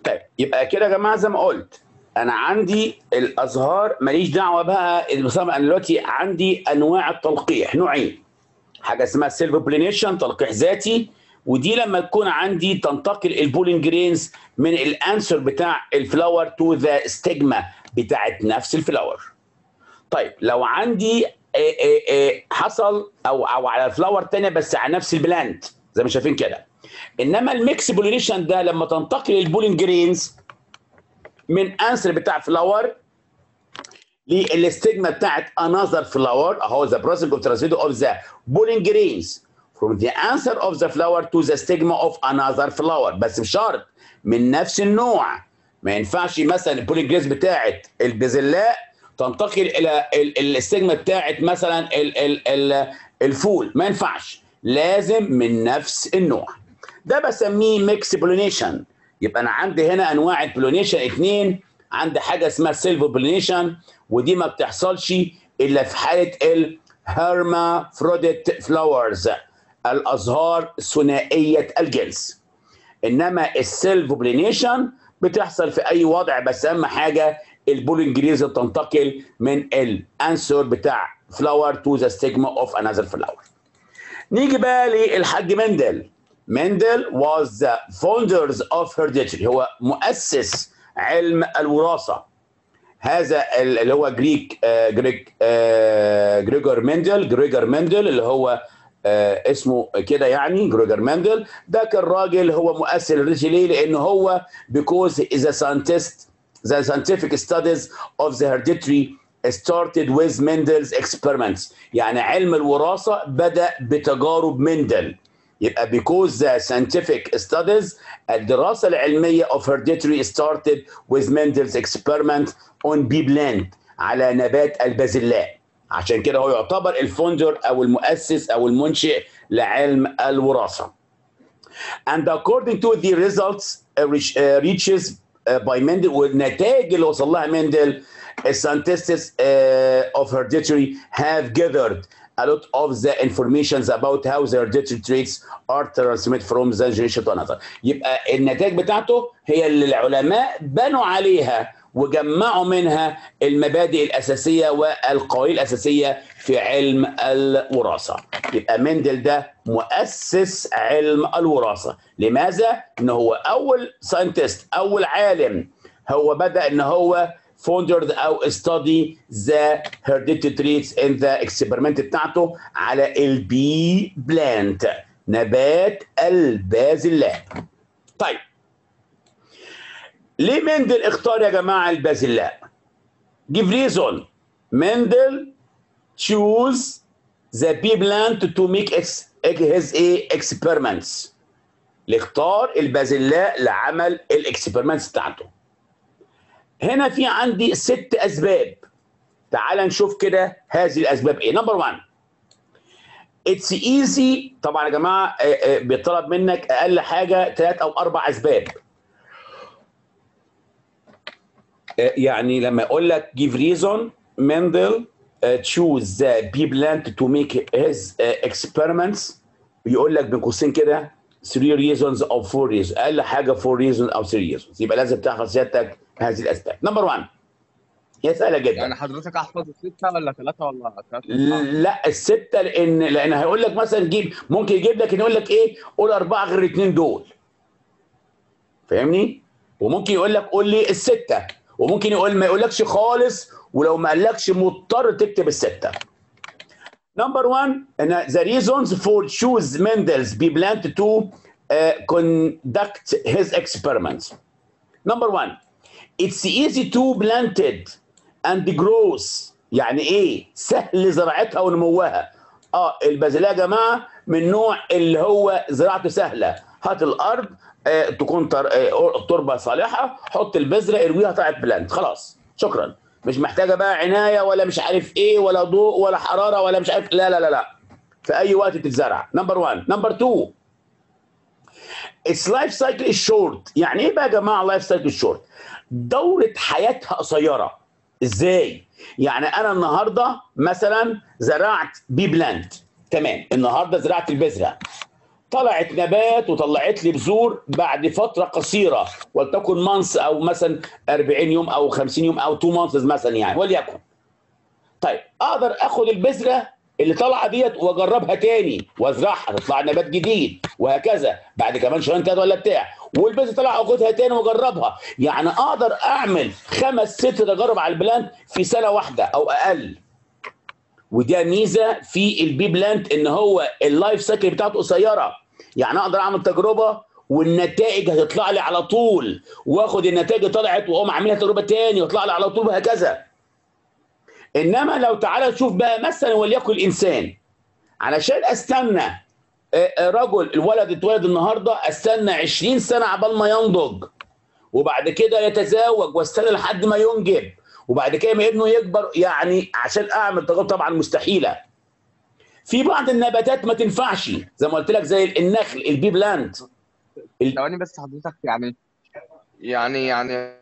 طيب يبقى كده يا جماعه زي ما قلت انا عندي الازهار ماليش دعوه بقى انا دلوقتي عندي انواع التلقيح نوعين حاجه اسمها سيلف بولينيشن تلقيح ذاتي ودي لما تكون عندي تنتقل البولين جرينز من الانسر بتاع الفلاور تو ذا ستيجما بتاعت نفس الفلاور طيب لو عندي إيه إيه إيه حصل او او على الفلاور تانية بس على نفس البلانت زي ما شايفين كده انما الميكس بولينيشن ده لما تنتقل البولين جرينز من انسر بتاع فلاور للاستجما بتاعت انذر فلاور اهو ذا بروسيس اوف ترانسفير اوف ذا بولين جرينز from the answer of the flower to the stigma of another flower بس بشرط من نفس النوع ما ينفعش مثلا البولين جرينز بتاعت البزلاء تنتقل الى الاستجما بتاعت مثلا ال ال ال الفول ما ينفعش لازم من نفس النوع ده بسميه ميكس بولينيشن يبقى انا عندي هنا انواع البولينيشن اثنين عندي حاجه اسمها سيلف بولينيشن ودي ما بتحصلش الا في حاله الهرمافروديت فلاورز الازهار ثنائيه الجنس انما السيلف بولينيشن بتحصل في اي وضع بس اهم حاجه البولينجريز تنتقل من الانسر بتاع فلاور تو ذا ستيجما اوف انذر فلاور نيجي بقى للحاج مندل مندل was the founders of hereditary هو مؤسس علم الوراثة هذا اللي هو جريك آه جريك آه جريجور مندل جريجور مندل اللي هو آه اسمه كده يعني جريجور مندل ده كان راجل هو مؤسس الهيرديتري ليه؟ لأن هو because he is a scientist the scientific studies of the hereditary started with Mendel's experiments يعني علم الوراثة بدأ بتجارب مندل يبقى because the scientific studies الدراسة العلمية of hereditary started with Mendel's experiment on bee plant على نبات البازلاء عشان كده هو يعتبر الفوندر أو المؤسس أو المنشئ لعلم الوراثة and according to the results uh, reach, uh, reaches uh, by Mendel والنتائج اللي وصل لها مندل scientists uh, of hereditary have gathered a lot of the informations about how the hereditary traits are transmitted from the generation to another يبقى النتائج بتاعته هي اللي العلماء بنوا عليها وجمعوا منها المبادئ الأساسية والقوانين الأساسية في علم الوراثة يبقى مندل ده مؤسس علم الوراثة لماذا؟ إن هو أول ساينتست أول عالم هو بدأ إن هو فوندرد او study the hereditary traits in the experiment بتاعته على البي بلانت نبات البازلاء طيب ليه مندل اختار يا جماعه البازلاء give reason مندل choose the bee plant to make his experiments لاختار البازلاء لعمل الاكسبيرمنتس بتاعته هنا في عندي ست اسباب تعال نشوف كده هذه الاسباب ايه نمبر 1 اتس ايزي طبعا يا جماعه بيطلب منك اقل حاجه ثلاث او اربع اسباب يعني لما يقول لك give reason مندل choose the bee plant to make his experiments يقول لك بين قوسين كده 3 reasons او 4 reasons اقل حاجه 4 reasons او 3 reasons يبقى لازم تحفظ سيادتك هذه الاسباب نمبر 1 هي سهله جدا يعني حضرتك احفظ السته ولا ثلاثه ولا ثلاثه لا السته لان لان هيقول لك مثلا جيب ممكن يجيب لك يقول لك ايه قول اربعه غير الاثنين دول فاهمني وممكن يقول لك قول لي السته وممكن يقول ما يقولكش خالص ولو ما قالكش مضطر تكتب السته نمبر 1 ان the reasons for choose Mendel's be plant to uh, conduct his experiments number 1 it's easy to plant it and grows يعني ايه سهل زراعتها ونموها اه البازلاء يا جماعه من نوع اللي هو زراعته سهله هات الارض آه تكون تر... آه تربه صالحه حط البذره ارويها طلعت بلانت خلاص شكرا مش محتاجه بقى عنايه ولا مش عارف ايه ولا ضوء ولا حراره ولا مش عارف لا لا لا لا في اي وقت تتزرع نمبر 1 نمبر 2 its life cycle is short يعني ايه بقى يا جماعه لايف سايكل شورت دوره حياتها قصيره ازاي يعني انا النهارده مثلا زرعت بي بلانت تمام النهارده زرعت البذره طلعت نبات وطلعت لي بذور بعد فتره قصيره ولتكن مانس او مثلا 40 يوم او 50 يوم او 2 مانثs مثلا يعني وليكن طيب اقدر اخد البذره اللي طالعه ديت واجربها تاني وازرعها تطلع نبات جديد وهكذا بعد كمان شهرين تلاته ولا بتاع والبذره طلع اخدها تاني واجربها يعني اقدر اعمل خمس ست تجارب على البلانت في سنه واحده او اقل وده ميزه في البي بلانت ان هو اللايف سايكل بتاعته قصيره يعني اقدر اعمل تجربه والنتائج هتطلع لي على طول واخد النتائج اللي طلعت واقوم اعملها تجربه تاني ويطلع لي على طول وهكذا انما لو تعالى نشوف بقى مثلا وليكن الانسان علشان استنى آه، آه، رجل الولد اتولد النهارده استنى 20 سنه عبال ما ينضج وبعد كده يتزوج واستنى لحد ما ينجب وبعد كده ما ابنه يكبر يعني عشان اعمل تجربه طبعا مستحيله في بعض النباتات ما تنفعش زي ما قلت لك زي النخل البي بلانت ثواني بس حضرتك يعني يعني يعني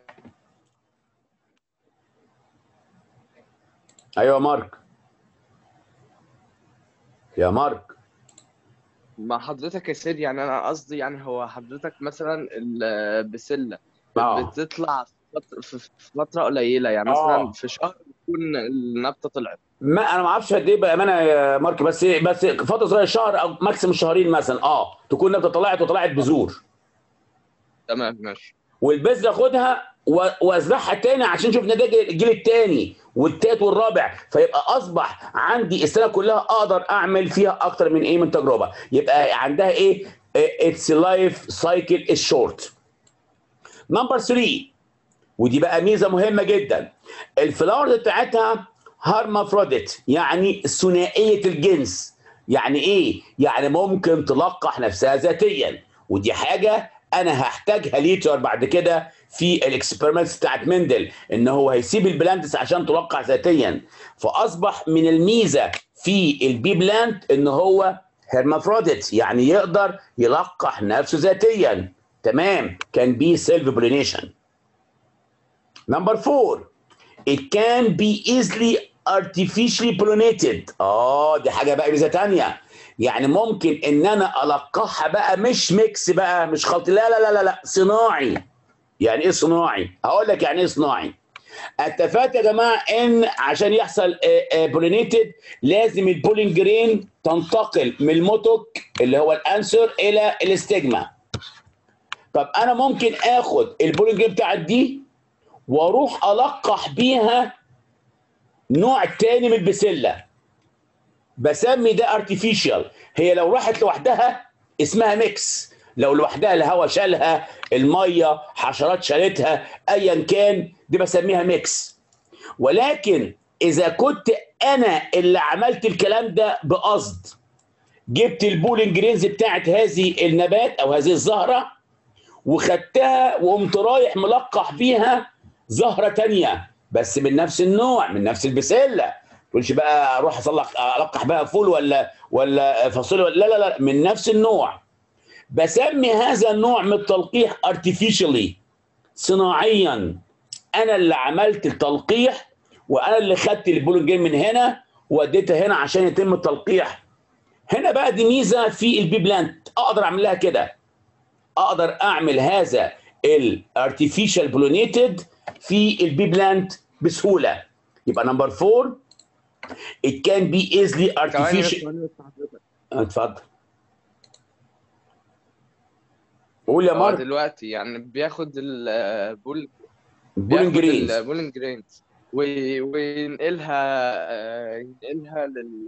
ايوه مارك يا مارك مع حضرتك يا سيدي يعني انا قصدي يعني هو حضرتك مثلا البسله اه بتطلع في فترة- في في فتره قليله يعني آه. مثلا في شهر تكون النبته طلعت ما انا ما اعرفش قد ايه بامانه يا مارك بس بس فتره صغيره شهر او ماكسيموم شهرين مثلا اه تكون نبته طلعت وطلعت بذور تمام ماشي والبذره اخدها و- وازرعها تاني عشان اشوف نتائج الجيل الثاني والتالت والرابع فيبقى اصبح عندي السنه كلها اقدر اعمل فيها اكتر من ايه من تجربه يبقى عندها ايه اتس لايف سايكل الشورت نمبر 3 ودي بقى ميزه مهمه جدا الفلاورز بتاعتها هارمافروديت يعني ثنائيه الجنس يعني ايه يعني ممكن تلقح نفسها ذاتيا ودي حاجه انا هحتاجها ليتر بعد كده في الاكسبيرمنتس بتاعت مندل ان هو هيسيب البلانتس عشان تلقح ذاتيا فاصبح من الميزه في البي بلانت ان هو هيرمافروديت يعني يقدر يلقح نفسه ذاتيا تمام كان بي سيلف بولينيشن نمبر 4 it can be easily artificially pollinated اه دي حاجه بقى ميزه تانية يعني ممكن ان انا القحها بقى مش ميكس بقى مش خلط لا لا لا لا, لا. صناعي يعني ايه صناعي هقول لك يعني ايه صناعي اتفقت يا جماعه ان عشان يحصل بولينيتد لازم البولين جرين تنتقل من الموتوك اللي هو الانسر الى الاستجما طب انا ممكن اخد البولين جرين بتاعت دي واروح القح بيها نوع تاني من البسله بسمي ده ارتفيشال هي لو راحت لوحدها اسمها ميكس لو لوحدها الهواء شالها الميه حشرات شالتها ايا كان دي بسميها ميكس ولكن اذا كنت انا اللي عملت الكلام ده بقصد جبت البولينج جرينز بتاعت هذه النبات او هذه الزهره وخدتها وقمت رايح ملقح بيها زهره تانية بس من نفس النوع من نفس البسله تقولش بقى اروح اصلح القح بقى فول ولا ولا فاصوليا ولا لا لا لا من نفس النوع بسمي هذا النوع من التلقيح artificially صناعيا انا اللي عملت التلقيح وانا اللي خدت البولونجين من هنا واديتها هنا عشان يتم التلقيح هنا بقى دي ميزه في البي بلانت اقدر اعمل لها كده اقدر اعمل هذا الارتفيشال بولونيتد في البي بلانت بسهوله يبقى نمبر 4 it can be easily ثواني بس artificial ثواني بس حضرتك اتفضل قول يا هو مارك دلوقتي يعني بياخد البول بولينج بياخد جرينز البولينج جرينز وي- وينقلها آه، ينقلها لل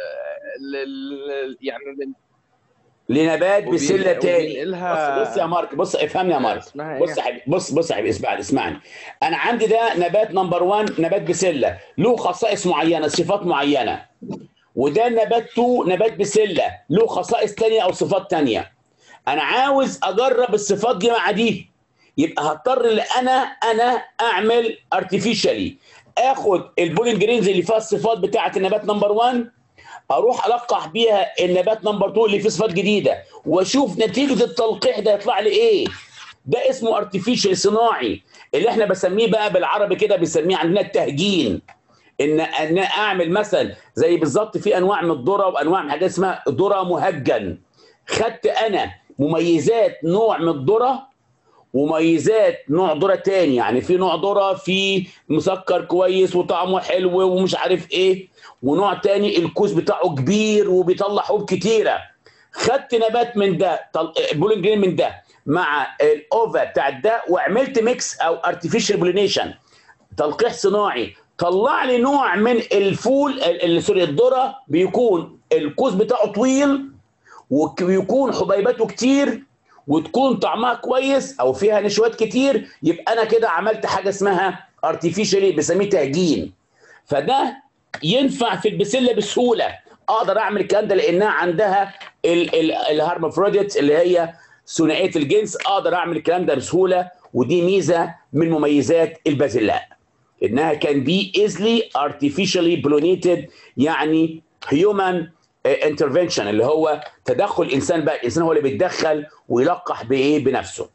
لل يعني لل لنبات وبين- بسله تاني وبينقلها- بص بص يا مارك بص افهمني يا مارك اسمها بص ايه؟ يا حبيبي بص بص يا حبيبي اسمعني اسمعني انا عندي ده نبات نمبر 1 نبات بسله له خصائص معينه صفات معينه وده نبات 2 نبات بسله له خصائص تانية او صفات تانية انا عاوز اجرب الصفات دي مع دي يبقى هضطر ان انا انا اعمل ارتفيشالي اخد البولين جرينز اللي فيها الصفات بتاعه النبات نمبر 1 اروح القح بيها النبات نمبر 2 اللي فيه صفات جديده واشوف نتيجه التلقيح ده يطلع لي ايه ده اسمه ارتفيشال صناعي اللي احنا بسميه بقى بالعربي كده بنسميه عندنا التهجين ان ان اعمل مثلا زي بالظبط في انواع من الذره وانواع من حاجات اسمها ذره مهجن خدت انا مميزات نوع من الذره ومميزات نوع ذره تاني يعني في نوع ذره فيه مسكر كويس وطعمه حلو ومش عارف ايه ونوع تاني الكوز بتاعه كبير وبيطلع حبوب كتيره خدت نبات من ده طل... بولين جرين من ده مع الاوفا بتاع ده وعملت ميكس او ارتفيشال بولينيشن تلقيح صناعي طلع لي نوع من الفول ال- سوري الذره بيكون الكوز بتاعه طويل وك- ويكون حبيباته كتير وتكون طعمها كويس او فيها نشوات كتير يبقى انا كده عملت حاجه اسمها ارتفيشالي بسميه تهجين فده ينفع في البسله بسهوله اقدر اعمل الكلام ده لانها عندها ال- ال- الهرمافروديت اللي هي ثنائيه الجنس اقدر اعمل الكلام ده بسهوله ودي ميزه من مميزات البازلاء انها كان بي ايزلي artificially بلونيتد يعني هيومن انترفنشن اللي هو تدخل الانسان بقى الانسان هو اللي بيتدخل ويلقح بايه بنفسه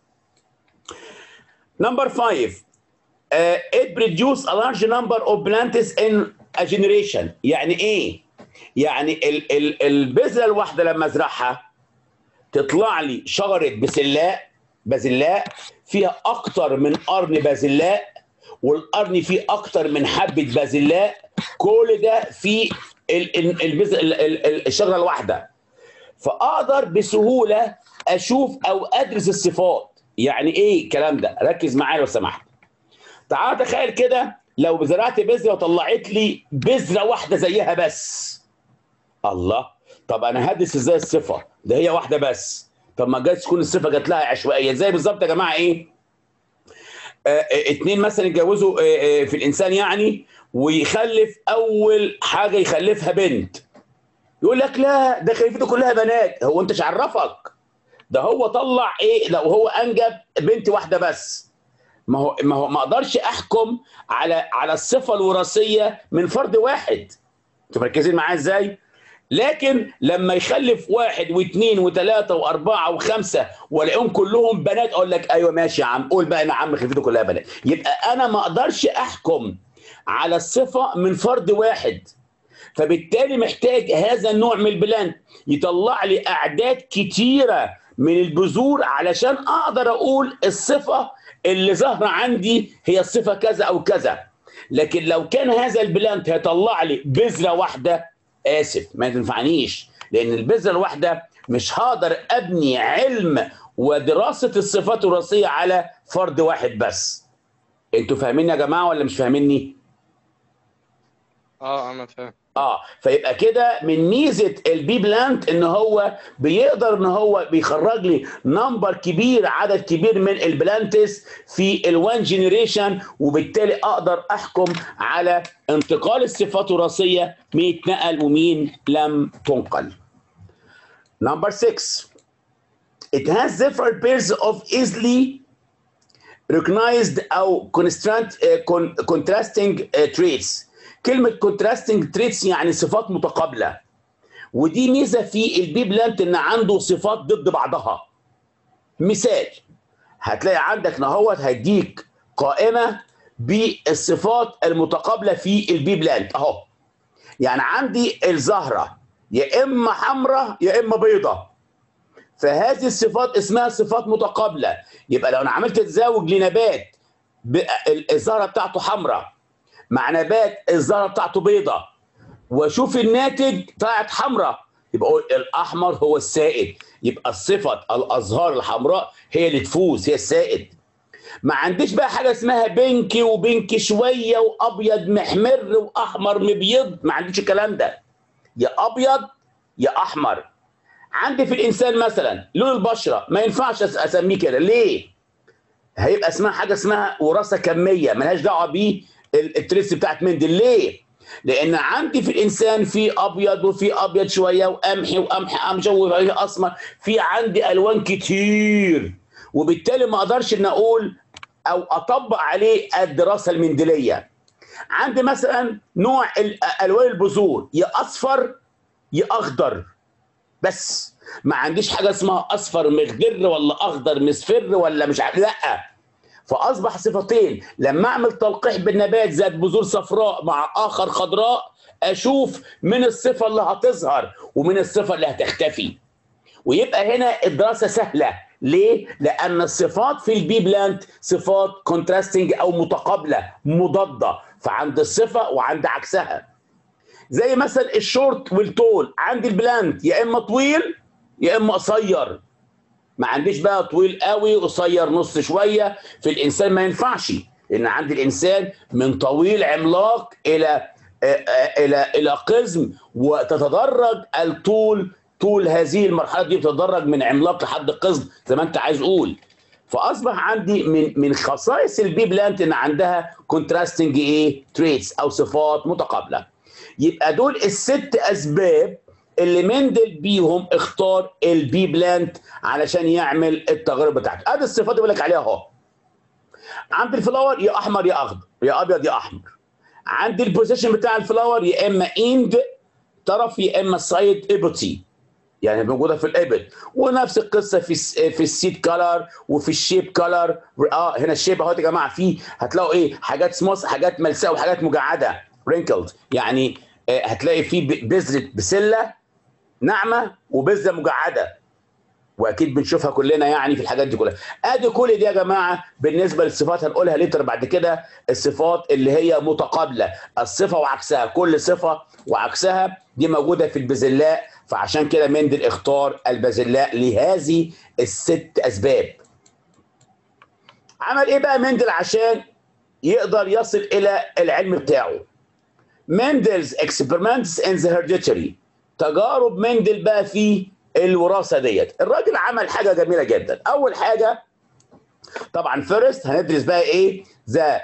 نمبر 5 it produce a large number of plants in a generation يعني ايه يعني ال ال البذره الواحده لما ازرعها تطلع لي شجره بسلاء بازلاء فيها اكتر من قرن بازلاء والقرن فيه اكتر من حبه بازلاء كل ده في ال- ال- البز... ال- ال- ال- الشجره الواحده فاقدر بسهوله اشوف او ادرس الصفات يعني ايه الكلام ده ركز معايا لو سمحت تعال تخيل كده لو زرعت بذره وطلعت لي بذره واحده زيها بس الله طب انا هدرس ازاي الصفه ده هي واحده بس طب ما جايز تكون الصفه جات لها عشوائيه زي بالظبط يا جماعه ايه آه، آه، اتنين مثلا يتجوزوا آه، آه، في الانسان يعني ويخلف اول حاجه يخلفها بنت يقول لك لا ده خلفته كلها بنات هو انت مش عرفك ده هو طلع ايه لو هو انجب بنت واحده بس ما هو ما هو ما اقدرش احكم على على الصفه الوراثيه من فرد واحد انتوا مركزين معايا ازاي لكن لما يخلف واحد واثنين وثلاثه واربعه وخمسه والاقيهم كلهم بنات اقول لك ايوه ماشي يا عم قول بقى انا عم خلفته كلها بنات يبقى انا ما اقدرش احكم على الصفه من فرد واحد فبالتالي محتاج هذا النوع من البلان يطلع لي اعداد كتيره من البذور علشان اقدر اقول الصفه اللي ظاهره عندي هي الصفه كذا او كذا لكن لو كان هذا البلانت هيطلع لي بذره واحده اسف ما تنفعنيش لان البذره الواحده مش هقدر ابني علم ودراسه الصفات الوراثيه على فرد واحد بس انتوا فاهمين يا جماعه ولا مش فاهميني اه انا فاهم اه فيبقى كده من ميزه البي بلانت ان هو بيقدر ان هو بيخرج لي نمبر كبير عدد كبير من البلانتس في الوان جينيريشن وبالتالي اقدر احكم على انتقال الصفات الوراثيه مين اتنقل ومين لم تنقل. نمبر 6 It has several pairs of easily recognized او constant, uh, con- contrasting uh, traits كلمة contrasting traits يعني صفات متقابلة ودي ميزة في البي بلانت ان عنده صفات ضد بعضها مثال هتلاقي عندك نهوت هيديك قائمة بالصفات المتقابلة في البي بلانت اهو يعني عندي الزهرة يا اما حمراء يا اما بيضة فهذه الصفات اسمها صفات متقابلة يبقى لو انا عملت تزاوج لنبات ب- الزهرة بتاعته حمراء مع نبات الزهره بتاعته بيضة واشوف الناتج طلعت حمراء يبقى أقول الاحمر هو السائد يبقى الصفه الازهار الحمراء هي اللي تفوز هي السائد ما عنديش بقى حاجه اسمها بنكي وبنكي شويه وابيض محمر واحمر مبيض ما عنديش الكلام ده يا ابيض يا احمر عندي في الانسان مثلا لون البشره ما ينفعش أس- اسميه كده ليه هيبقى اسمها حاجه اسمها وراثه كميه ملهاش دعوه بيه ال- التريس بتاعت مندل ليه؟ لان عندي في الانسان في ابيض وفي ابيض شويه وقمحي وقمح امجد وفي اسمر في عندي الوان كتير وبالتالي ما اقدرش ان اقول او اطبق عليه الدراسه المندليه عندي مثلا نوع ال- الوان البذور يا اصفر يا اخضر بس ما عنديش حاجه اسمها اصفر مخضر ولا اخضر مصفر ولا مش عارف لا فاصبح صفتين لما اعمل تلقيح بالنبات ذات بذور صفراء مع اخر خضراء اشوف من الصفه اللي هتظهر ومن الصفه اللي هتختفي ويبقى هنا الدراسه سهله ليه؟ لان الصفات في البي بلانت صفات كونتراستنج او متقابله مضاده فعند الصفه وعند عكسها زي مثلا الشورت والتول عند البلانت يا اما طويل يا اما قصير ما عنديش بقى طويل قوي قصير نص شويه في الانسان ما ينفعش لان عند الانسان من طويل عملاق الى الى الى قزم وتتدرج الطول طول هذه المرحله دي بتتدرج من عملاق لحد قزم زي ما انت عايز قول فاصبح عندي من من خصائص البي بلانت ان عندها كونتراستنج ايه تريتس او صفات متقابله يبقى دول الست اسباب اللي مندل بيهم اختار البي بلانت علشان يعمل التجارب بتاعته ادي الصفات اللي بقول لك عليها اهو عند الفلاور يا احمر يا اخضر يا ابيض يا احمر عند البوزيشن بتاع الفلاور يا اما اند طرف يا اما سايد ابوتي يعني موجوده في الابل ونفس القصه في في السيد كلر وفي الشيب كلر اه هنا الشيب اهو يا جماعه فيه هتلاقوا ايه حاجات سموث حاجات ملساء وحاجات مجعده رينكلد يعني آه هتلاقي فيه بذره بسله ناعمه وبذره مجعده واكيد بنشوفها كلنا يعني في الحاجات دي كلها ادي كل دي يا جماعه بالنسبه للصفات هنقولها ليتر بعد كده الصفات اللي هي متقابله الصفه وعكسها كل صفه وعكسها دي موجوده في البزلاء فعشان كده مندل اختار البازلاء لهذه الست اسباب عمل ايه بقى مندل عشان يقدر يصل الى العلم بتاعه مندلز experiments in the hereditary تجارب مندل بقى في الوراثه ديت الراجل عمل حاجه جميله جدا اول حاجه طبعا فيرست هندرس بقى ايه the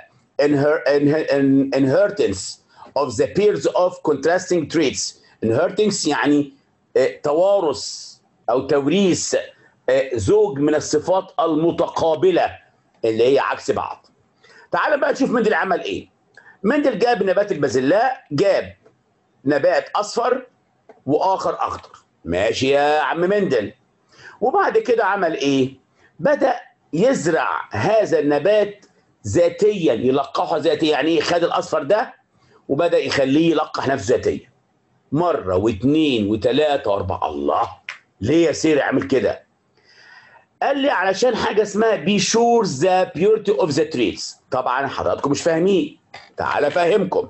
inheritance of the pairs of contrasting traits inheritance يعني توارث او توريث زوج من الصفات المتقابله اللي هي عكس بعض تعال بقى نشوف مندل عمل ايه مندل جاب نبات البازلاء جاب نبات اصفر واخر اخضر ماشي يا عم مندل وبعد كده عمل ايه بدا يزرع هذا النبات ذاتيا يلقحه ذاتيا يعني ايه خد الاصفر ده وبدا يخليه يلقح نفسه ذاتيا مره واثنين وثلاثه واربعه الله ليه يا سير اعمل كده قال لي علشان حاجه اسمها بي شور ذا بيورتي اوف ذا تريتس طبعا حضراتكم مش فاهمين تعال افهمكم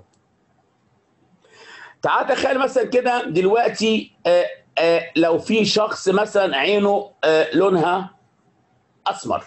تعال تخيل مثلا كده دلوقتي آآ آآ لو في شخص مثلا عينه لونها اسمر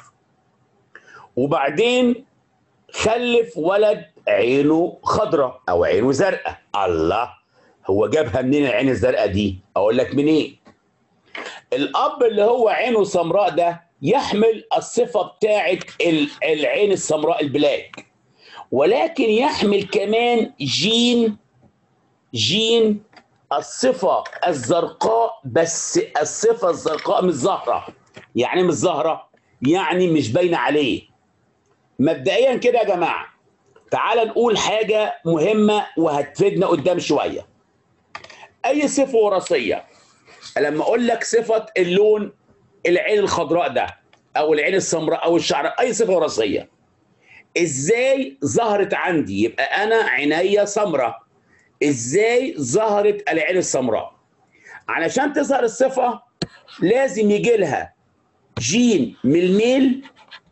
وبعدين خلف ولد عينه خضراء او عينه زرقاء الله هو جابها منين العين الزرقاء دي اقول لك منين الاب اللي هو عينه سمراء ده يحمل الصفه بتاعه العين السمراء البلاك ولكن يحمل كمان جين جين الصفه الزرقاء بس الصفه الزرقاء مش ظاهره يعني مش ظاهره يعني مش باينه عليه مبدئيا كده يا جماعه تعال نقول حاجه مهمه وهتفيدنا قدام شويه اي صفه وراثيه لما اقول لك صفه اللون العين الخضراء ده او العين السمراء او الشعر اي صفه وراثيه ازاي ظهرت عندي يبقى انا عينيا سمراء ازاي ظهرت العين السمراء علشان تظهر الصفه لازم يجي لها جين من الميل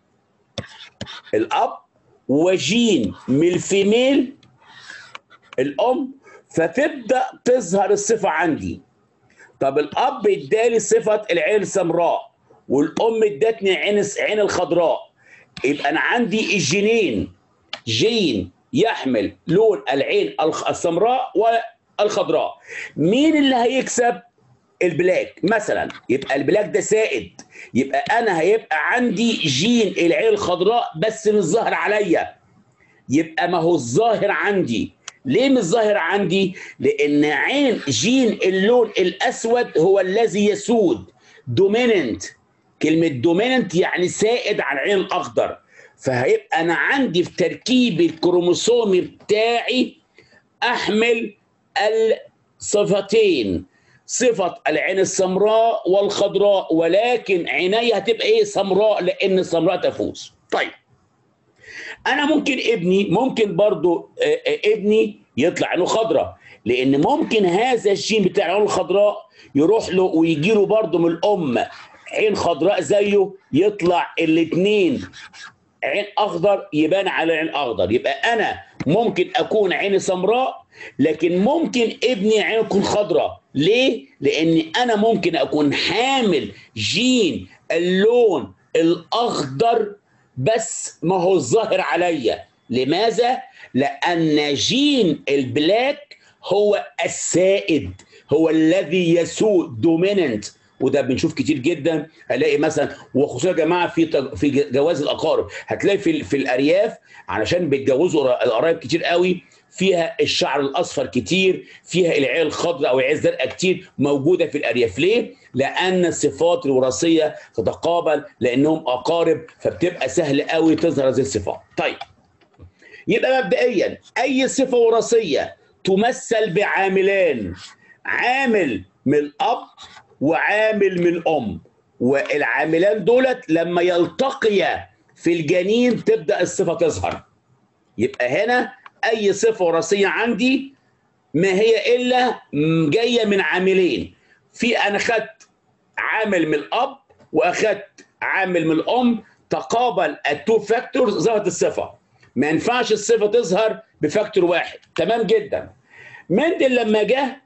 الاب وجين من الفيميل الام فتبدا تظهر الصفه عندي طب الاب ادالي صفه العين السمراء والام ادتني عين عين الخضراء يبقى انا عندي الجينين جين يحمل لون العين السمراء والخضراء مين اللي هيكسب البلاك مثلا يبقى البلاك ده سائد يبقى انا هيبقى عندي جين العين الخضراء بس مش ظاهر عليا يبقى ما هو الظاهر عندي ليه مش ظاهر عندي لان عين جين اللون الاسود هو الذي يسود دوميننت كلمه دوميننت يعني سائد على العين الاخضر فهيبقى انا عندي في تركيب الكروموسومي بتاعي احمل الصفتين صفة العين السمراء والخضراء ولكن عيني هتبقى ايه سمراء لان السمراء تفوز طيب انا ممكن ابني ممكن برضو ابني يطلع عينه خضراء لان ممكن هذا الجين بتاع العين الخضراء يروح له ويجي له برضه من الام عين خضراء زيه يطلع الاثنين عين اخضر يبان على عين اخضر يبقى انا ممكن اكون عيني سمراء لكن ممكن ابني عينه تكون خضراء ليه لان انا ممكن اكون حامل جين اللون الاخضر بس ما هو الظاهر عليا لماذا لان جين البلاك هو السائد هو الذي يسود دوميننت وده بنشوف كتير جدا هلاقي مثلا وخصوصا يا جماعه في تج- في جواز الاقارب هتلاقي في في الارياف علشان بيتجوزوا القرايب كتير قوي فيها الشعر الاصفر كتير فيها العيال الخضراء او العيال الزرقاء كتير موجوده في الارياف ليه لان الصفات الوراثيه تتقابل لانهم اقارب فبتبقى سهل قوي تظهر هذه الصفات طيب يبقى مبدئيا اي صفه وراثيه تمثل بعاملان عامل من الاب وعامل من الام والعاملان دولت لما يلتقيا في الجنين تبدا الصفه تظهر يبقى هنا اي صفه وراثيه عندي ما هي الا م- جايه من عاملين في انا خدت عامل من الاب واخدت عامل من الام تقابل التو فاكتورز ظهرت الصفه ما ينفعش الصفه تظهر بفاكتور واحد تمام جدا مندل لما جه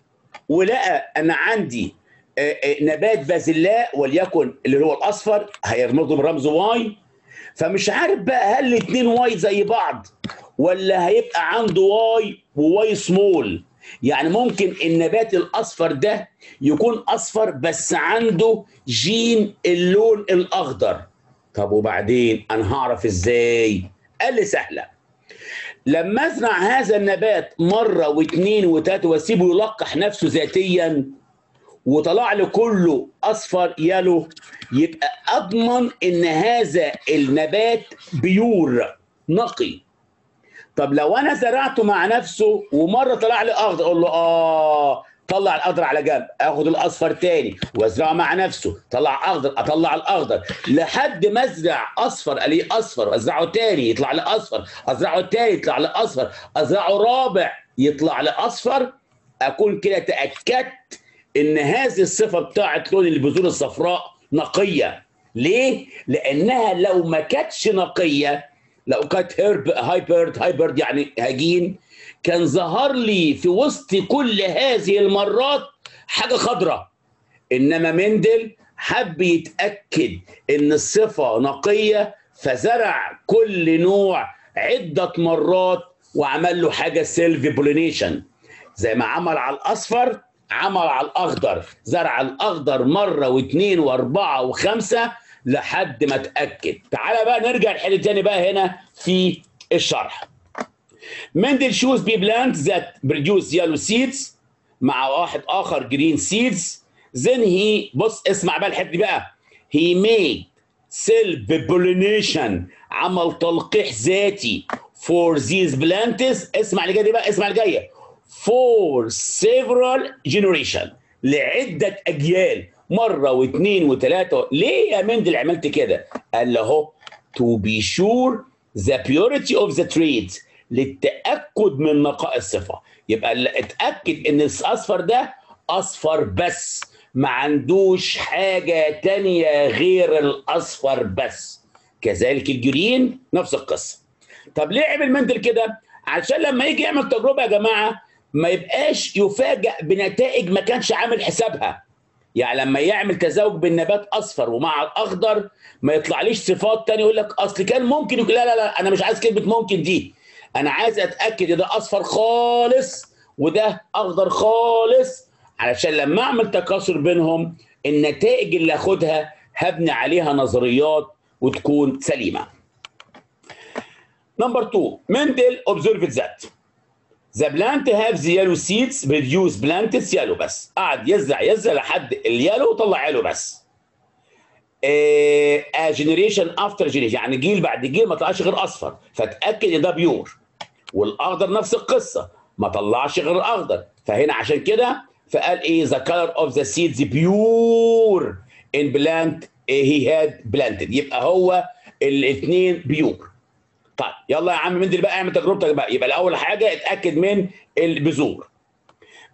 ولقى ان عندي آه، آه، نبات بازلاء وليكن اللي هو الاصفر هيرمزه برمز واي فمش عارف بقى هل الاثنين واي زي بعض ولا هيبقى عنده واي وواي سمول يعني ممكن النبات الاصفر ده يكون اصفر بس عنده جين اللون الاخضر طب وبعدين انا هعرف ازاي قال لي سهله لما ازرع هذا النبات مره واثنين وثلاثه واسيبه يلقح نفسه ذاتيا وطلع له كله اصفر يالو يبقى اضمن ان هذا النبات بيور نقي طب لو انا زرعته مع نفسه ومره طلع لي اخضر اقول له اه طلع الاخضر على جنب اخد الاصفر تاني وازرعه مع نفسه طلع اخضر اطلع الاخضر لحد ما ازرع اصفر الاقيه اصفر ازرعه تاني يطلع لي اصفر ازرعه تاني يطلع لي اصفر ازرعه رابع يطلع لي اصفر اكون كده تاكدت ان هذه الصفه بتاعت لون البذور الصفراء نقيه ليه لانها لو ما كانتش نقيه لو كانت هيرب هايبرد هايبرد يعني هجين كان ظهر لي في وسط كل هذه المرات حاجه خضراء انما مندل حب يتاكد ان الصفه نقيه فزرع كل نوع عده مرات وعمل له حاجه سيلف بولينيشن زي ما عمل على الاصفر عمل على الاخضر زرع الاخضر مره واثنين واربعه وخمسه لحد ما اتاكد تعالى بقى نرجع لحل تاني بقى هنا في الشرح مندل شوز بي بلانت ذات بروديوس يالو سيدز مع واحد اخر جرين سيدز then he بص اسمع بقى الحته دي بقى he made self pollination عمل تلقيح ذاتي for these plants اسمع اللي جايه دي بقى اسمع اللي جايه for several generation لعده اجيال مره واثنين وثلاثه ليه يا مندل عملت كده؟ قال له اهو to be sure the purity of the trait للتاكد من نقاء الصفه يبقى ال- اتاكد ان الاصفر ده اصفر بس ما عندوش حاجه تانية غير الاصفر بس كذلك الجرين نفس القصه طب ليه عمل مندل كده عشان لما يجي يعمل تجربه يا جماعه ما يبقاش يفاجئ بنتائج ما كانش عامل حسابها يعني لما يعمل تزاوج بين نبات اصفر ومع الاخضر ما يطلعليش صفات تانية يقول لك اصل كان ممكن يقول لا لا لا انا مش عايز كلمه ممكن دي انا عايز اتاكد ان ده اصفر خالص وده اخضر خالص علشان لما اعمل تكاثر بينهم النتائج اللي اخدها هبني عليها نظريات وتكون سليمه. نمبر 2 مندل observed that The plant have the yellow seeds produce plants yellow بس قعد يزرع يزرع لحد اليالو وطلع يالو بس آه جنريشن افتر جنريشن يعني جيل بعد جيل ما طلعش غير اصفر فتاكد ان ده بيور والاخضر نفس القصه ما طلعش غير الاخضر فهنا عشان كده فقال ايه the color of the seeds pure in plant he had planted يبقى هو الاثنين بيور طيب يلا يا عم مندل بقى اعمل تجربتك بقى يبقى الاول حاجه اتاكد من البذور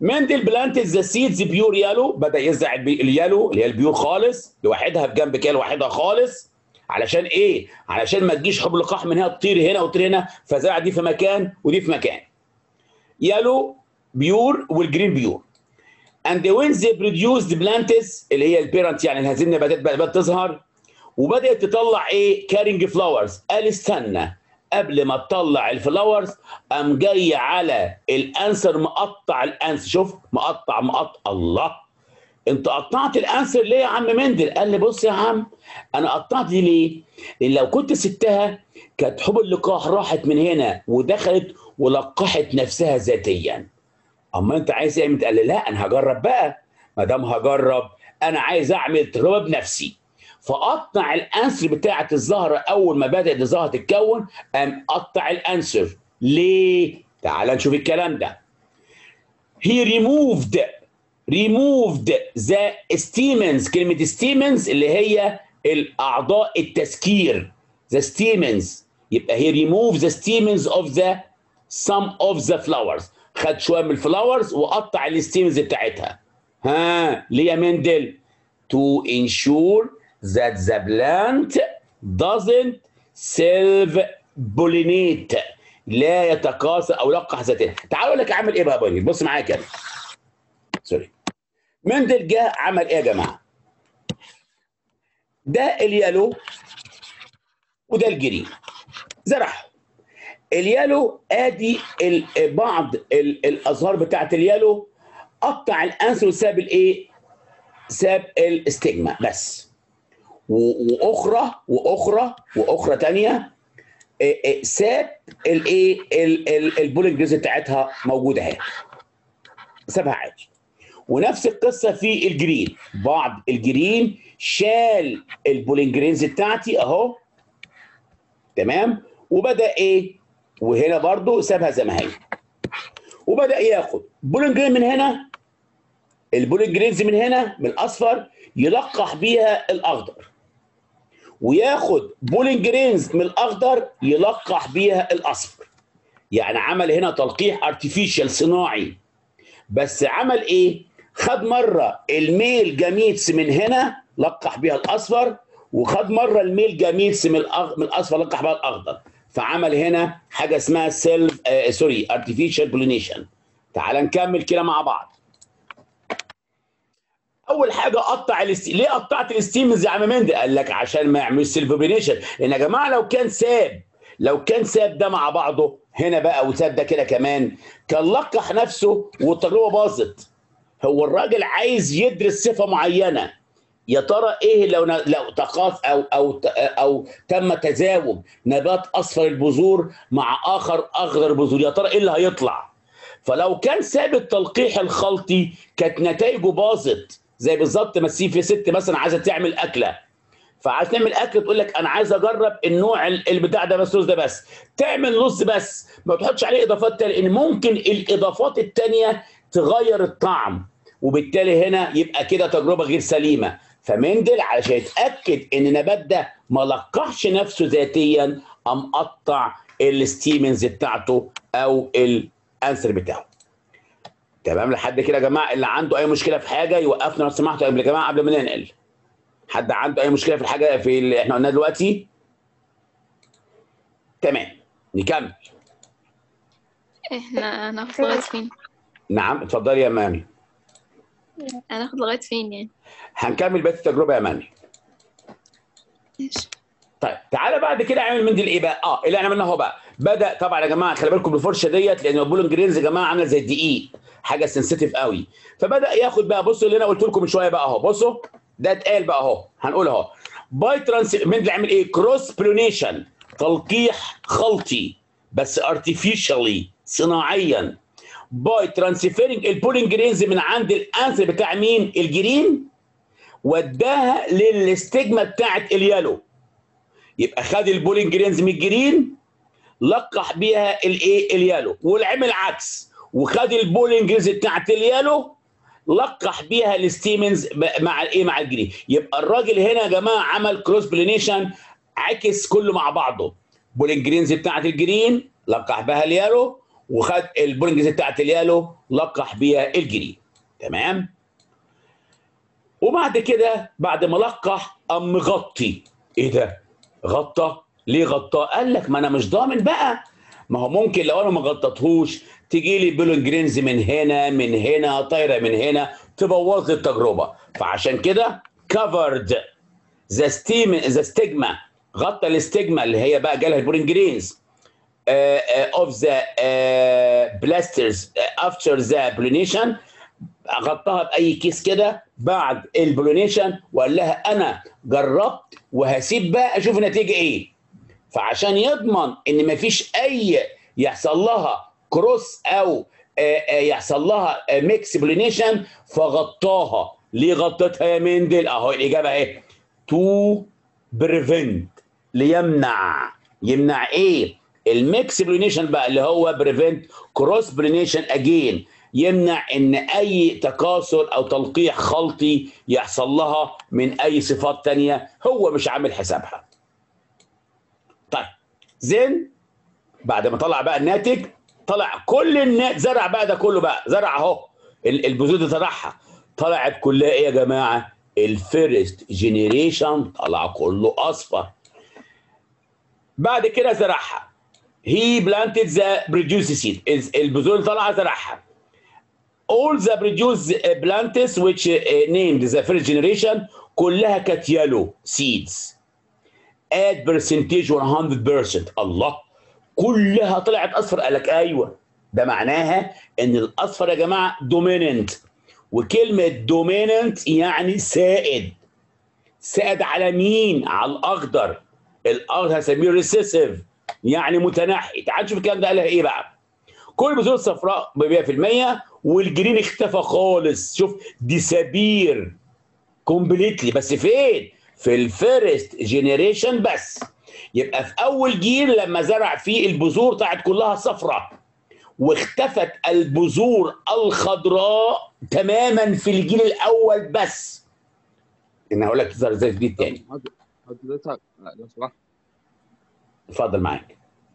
مندل بلانتد ذا سيدز بيور يالو بدا يزرع البي- اليالو اللي هي البيور خالص لوحدها في جنب كده لوحدها خالص علشان ايه؟ علشان ما تجيش حبل لقاح من هنا تطير هنا وتطير هنا فزرع دي في مكان ودي في مكان. يالو بيور والجرين بيور. and when they produce the plants اللي هي البيرنت يعني هذه النباتات بدات تظهر وبدات تطلع ايه كارينج فلاورز قال استنى قبل ما تطلع الفلاورز قام جاي على الانسر مقطع الانسر شوف مقطع مقطع الله انت قطعت الانسر ليه يا عم مندل قال لي بص يا عم انا قطعت دي ليه لان لو كنت سبتها كانت حبل اللقاح راحت من هنا ودخلت ولقحت نفسها ذاتيا اما انت عايز اعمل قال لي لا انا هجرب بقى ما دام هجرب انا عايز اعمل تجربه بنفسي فقطع الانسر بتاعه الزهره اول ما بدات الزهره تتكون قام قطع الانسر ليه تعال نشوف الكلام ده he removed removed the stamens كلمه stamens اللي هي الاعضاء التسكير the stamens يبقى he removed the stamens of the some of the flowers خد شويه من الفلاورز وقطع الستيمز بتاعتها ها ليه يا مندل to ensure that the plant doesn't self pollinate لا يتكاثر او يلقح ذاتيا تعال اقول لك عمل ايه بقى يا بني بص معايا كده سوري مندل جه عمل ايه يا جماعه ده اليالو وده الجرين زرعهم اليالو ادي ال- بعض ال- الازهار بتاعت اليالو قطع الانسر وساب الايه؟ ساب الاستجما بس و- واخرى واخرى واخرى تانية إيه إيه ساب الايه ال- ال- البولينج جريز بتاعتها موجوده اهي سابها عادي ونفس القصه في الجرين بعض الجرين شال البولينج جرينز بتاعتي اهو تمام وبدا ايه وهنا برضو سابها زي ما هي وبدا ياخد بولينج جرين من هنا البولينج جرينز من هنا من الاصفر يلقح بيها الاخضر وياخد بولينج جرينز من الاخضر يلقح بيها الاصفر يعني عمل هنا تلقيح ارتفيشال صناعي بس عمل ايه خد مره الميل جاميتس من هنا لقح بيها الاصفر وخد مره الميل جاميتس من الأغ... من الاصفر لقح بيها الاخضر فعمل هنا حاجه اسمها سيلف آه سوري ارتفيشال بولينيشن تعال نكمل كده مع بعض اول حاجه قطع الاست... ليه قطعت الستيمز يا عم مندي قال لك عشان ما يعملوش سيلف بولينيشن لان يا جماعه لو كان ساب لو كان ساب ده مع بعضه هنا بقى وساب ده كده كمان كان لقح نفسه والتجربه باظت هو الراجل عايز يدرس صفه معينه يا ترى ايه لو ن... لو تقاص او او ت- او تم تزاوج نبات اصفر البذور مع اخر اخضر البذور يا ترى ايه اللي هيطلع فلو كان ساب التلقيح الخلطي كانت نتائجه باظت زي بالظبط ما تسيب في ست مثلا عايزه تعمل اكله فعايز تعمل اكل تقول لك انا عايز اجرب النوع ال- البتاع ده بس رز ده بس تعمل رز بس ما تحطش عليه اضافات تانية لان ممكن الاضافات التانية تغير الطعم وبالتالي هنا يبقى كده تجربه غير سليمه فمندل علشان يتاكد ان النبات ده ما لقحش نفسه ذاتيا قام قطع الستيمنز بتاعته او الانسر بتاعه تمام لحد كده يا جماعه اللي عنده اي مشكله في حاجه يوقفنا لو سمحتوا يا جماعه قبل ما ننقل حد عنده اي مشكله في الحاجه في اللي احنا قلناه دلوقتي تمام نكمل احنا هناخد لغاية فين؟ نعم اتفضلي يا مامي هناخد لغاية فين يعني؟ هنكمل بقيه التجربه يا مامي ماشي طيب تعالى بعد كده اعمل منديل ايه بقى؟ اه اللي احنا عملناه اهو بقى بدا طبعا يا جماعه خلي بالكم بالفرشه ديت لان البولون جرينز يا جماعه عامله زي الدقيق حاجه سنسيتيف قوي فبدا ياخد بقى بصوا اللي انا قلت لكم من شويه بقى اهو بصوا ده اتقال بقى اهو هنقول اهو باي ترانس منديل عامل ايه؟ كروس بلونيشن تلقيح خلطي بس ارتفيشالي صناعيا باي ترانسفيرنج البولين جرينز من عند الانسر بتاع مين؟ الجرين وداها للاستجما بتاعت اليالو يبقى خد البولين جرينز من الجرين لقح بيها الايه اليالو والعمل عكس وخد البولين جرينز بتاعت اليالو لقح بيها الستيمنز ب- مع الايه مع الجرين يبقى الراجل هنا يا جماعه عمل كروس بولينيشن عكس كله مع بعضه بولين جرينز بتاعت الجرين لقح بها اليالو وخد البولنجز بتاعت اليالو لقح بيها الجري تمام وبعد كده بعد ما لقح قام مغطي ايه ده غطى ليه غطاه قال لك ما انا مش ضامن بقى ما هو ممكن لو انا ما غطيتهوش تيجي لي بولون جرينز من هنا من هنا طايره من هنا تبوظ لي التجربه فعشان كده كفرد ذا ستيم ذا ستيجما غطى الاستجما اللي هي بقى جالها البولين جرينز اوف ذا بلاسترز افتر ذا بولينيشن غطاها باي كيس كده بعد البولينيشن وقال لها انا جربت وهسيب بقى اشوف النتيجه ايه فعشان يضمن ان مفيش اي يحصل لها كروس او آه، آه، يحصل لها ميكس بولينيشن فغطاها ليه غطتها يا مندل اهو الاجابه اهي تو بريفنت ليمنع يمنع ايه الميكس بولينيشن بقى اللي هو بريفنت كروس بولينيشن اجين يمنع ان اي تكاثر او تلقيح خلطي يحصل لها من اي صفات تانية هو مش عامل حسابها طيب زين بعد ما طلع بقى الناتج طلع كل النات زرع بقى ده كله بقى زرع اهو ال- البذور دي زرعها طلعت كلها ايه يا جماعه الفيرست جينيريشن طلع كله اصفر بعد كده زرعها هي بلانتد ذا بروديوس سيد البذور اللي طالعه زرعها all the produce plants which uh, named the first generation كلها كانت يالو seeds at percentage 100% الله كلها طلعت اصفر قال لك ايوه ده معناها ان الاصفر يا جماعه دوميننت وكلمه دوميننت يعني سائد سائد على مين على الاخضر الاخضر هسميه ريسيسيف يعني متنحي تعال نشوف الكلام ده قالها ايه بقى كل بذور الصفراء ب 100% والجرين اختفى خالص شوف ديسابير كومبليتلي بس فين في الفيرست جينيريشن بس يبقى في اول جيل لما زرع فيه البذور طلعت كلها صفراء واختفت البذور الخضراء تماما في الجيل الاول بس انا هقول لك تظهر ازاي في الجيل الثاني حضرتك لا، لو سمحت اتفضل معاك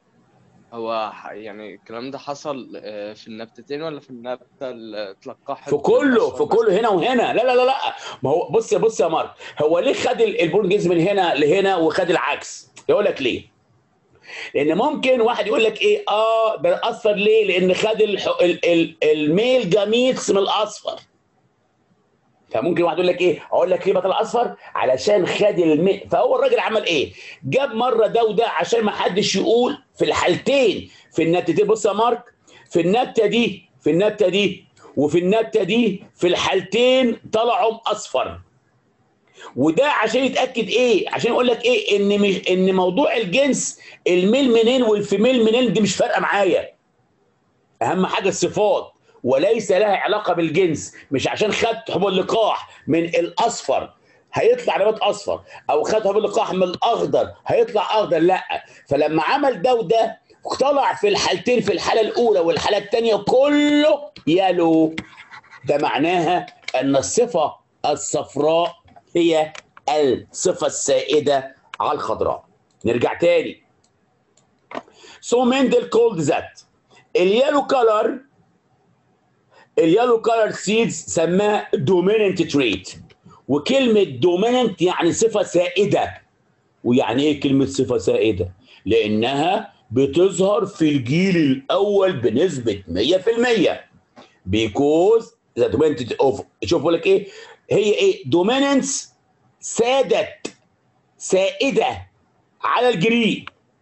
هو ح- يعني الكلام ده حصل آه، في النبتتين ولا في النبتة اللي اتلقحت في كله بالأصفر في بس؟ كله هنا وهنا لا لا لا لا ما هو بص يا بص يا مارك هو ليه خد ال- البولنجيز من هنا لهنا وخد العكس يقول لك ليه لان ممكن واحد يقول لك ايه اه ده اصفر ليه لان خد الح... ال... ال... الميل جاميتس من الاصفر فممكن واحد يقول لك ايه اقول لك ليه بطل اصفر علشان خد المي فهو الراجل عمل ايه جاب مره ده وده عشان ما حدش يقول في الحالتين في النبتتين بص يا مارك في النبته دي في النبته دي وفي النبته دي في الحالتين طلعوا اصفر وده عشان يتاكد ايه عشان يقول لك ايه ان مش ان موضوع الجنس الميل منين والفيميل منين دي مش فارقه معايا اهم حاجه الصفات وليس لها علاقه بالجنس مش عشان خدت حبوب اللقاح من الاصفر هيطلع نبات اصفر او خد حبوب اللقاح من الاخضر هيطلع اخضر لا فلما عمل ده وده طلع في الحالتين في الحاله الاولى والحاله الثانيه كله يالو ده معناها ان الصفه الصفراء هي الصفه السائده على الخضراء نرجع تاني سو ميندل كولد ذات اليالو كولر اليالو كولر سيدز سماها دوميننت تريت وكلمه دوميننت يعني صفه سائده ويعني ايه كلمه صفه سائده لانها بتظهر في الجيل الاول بنسبه 100% بيكوز ذا دوميننت اوف شوف بقول لك ايه هي ايه دوميننس سادت سائده على الجرين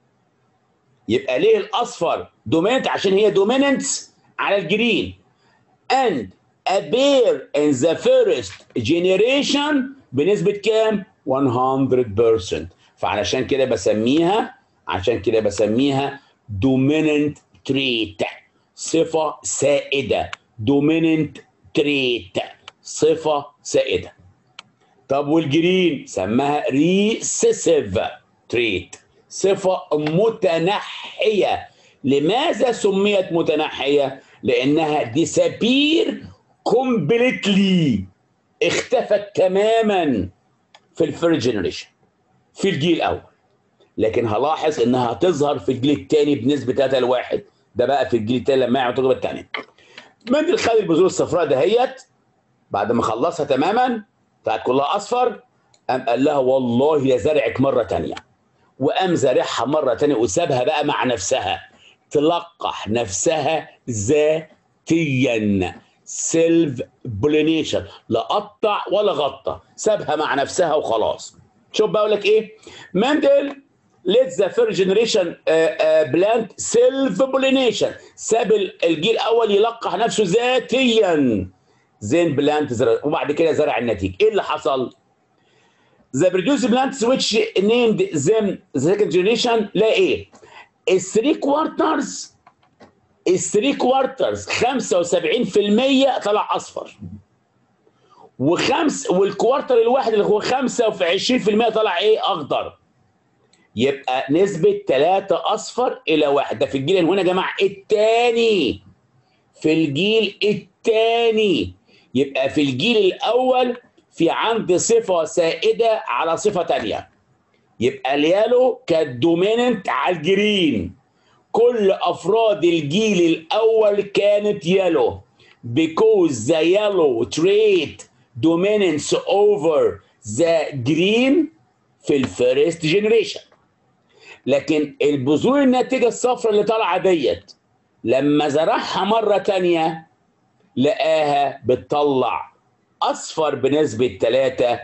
يبقى ليه الاصفر دوميننت عشان هي دوميننس على الجرين and appear in the first generation بنسبة كام؟ 100% فعلشان كده بسميها عشان كده بسميها dominant trait صفة سائدة dominant trait صفة سائدة طب والجرين سماها recessive trait صفة متنحية لماذا سميت متنحية؟ لأنها disappear completely اختفت تماما في الفيرست جنريشن في الجيل الأول لكن هلاحظ إنها هتظهر في الجيل الثاني بنسبة 3 لواحد ده بقى في الجيل التاني لما يعمل التجربه الثانيه مندل خد البذور الصفراء دهيت بعد ما خلصها تماما بتاعت كلها اصفر قام قال لها والله يا زرعك مره تانية وقام زارعها مره تانية وسابها بقى مع نفسها تلقح نفسها ذاتيا سيلف بولينيشن لا قطع ولا غطى سابها مع نفسها وخلاص شوف بقول لك ايه مندل let the first generation uh, uh, plant self pollination ساب الجيل الاول يلقح نفسه ذاتيا زين بلانت زرع وبعد كده زرع النتيجه ايه اللي حصل the produce plants which named them the second generation لا ايه الثري كوارترز الثري كوارترز 75% طلع اصفر وخمس والكوارتر الواحد اللي هو 25% طلع ايه اخضر يبقى نسبة 3 أصفر إلى واحد ده في الجيل هنا يا جماعة الثاني في الجيل الثاني يبقى في الجيل الأول في عندي صفة سائدة على صفة تانية يبقى اليالو كانت دوميننت على الجرين كل أفراد الجيل الأول كانت يالو because the yellow trait dominance over the green في الفيرست جنريشن لكن البذور الناتجه الصفراء اللي طالعه ديت لما زرعها مره تانية لقاها بتطلع اصفر بنسبه 3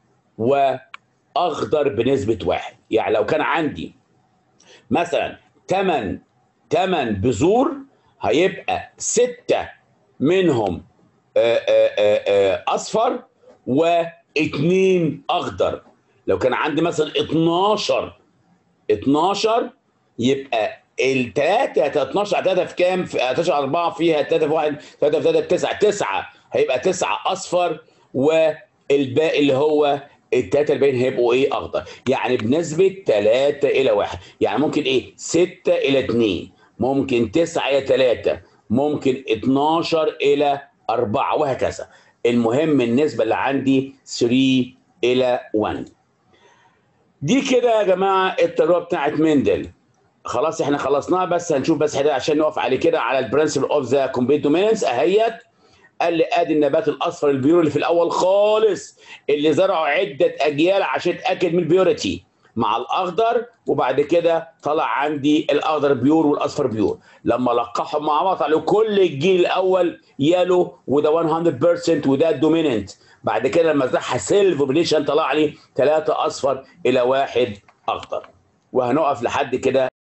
واخضر بنسبه 1 يعني لو كان عندي مثلا 8 8 بذور هيبقى 6 منهم آآ آآ اصفر واثنين اخضر لو كان عندي مثلا 12 12 يبقى الثلاثة 12 على 3 في كام؟ في 13 على 4 فيها 3 في 1 3 في 3 9 9 هيبقى 9 اصفر والباقي اللي هو الثلاثة الباقيين هيبقوا ايه اخضر يعني بنسبة 3 الى 1 يعني ممكن ايه 6 الى 2 ممكن 9 الى 3 ممكن 12 الى 4 وهكذا المهم النسبة اللي عندي 3 الى 1 دي كده يا جماعه التجربه بتاعت مندل خلاص احنا خلصناها بس هنشوف بس حاجه عشان نقف على كده على البرنسبل اوف ذا كومبليت دوميننس اهيت قال لي ادي النبات الاصفر البيور اللي في الاول خالص اللي زرعوا عده اجيال عشان اتاكد من البيوريتي مع الاخضر وبعد كده طلع عندي الاخضر بيور والاصفر بيور لما لقحهم مع بعض طلعوا كل الجيل الاول يالو وده 100% وده الدوميننت بعد كده لما زرعها سيلف بوليشن طلع لي ثلاثة اصفر الى واحد اخضر وهنقف لحد كده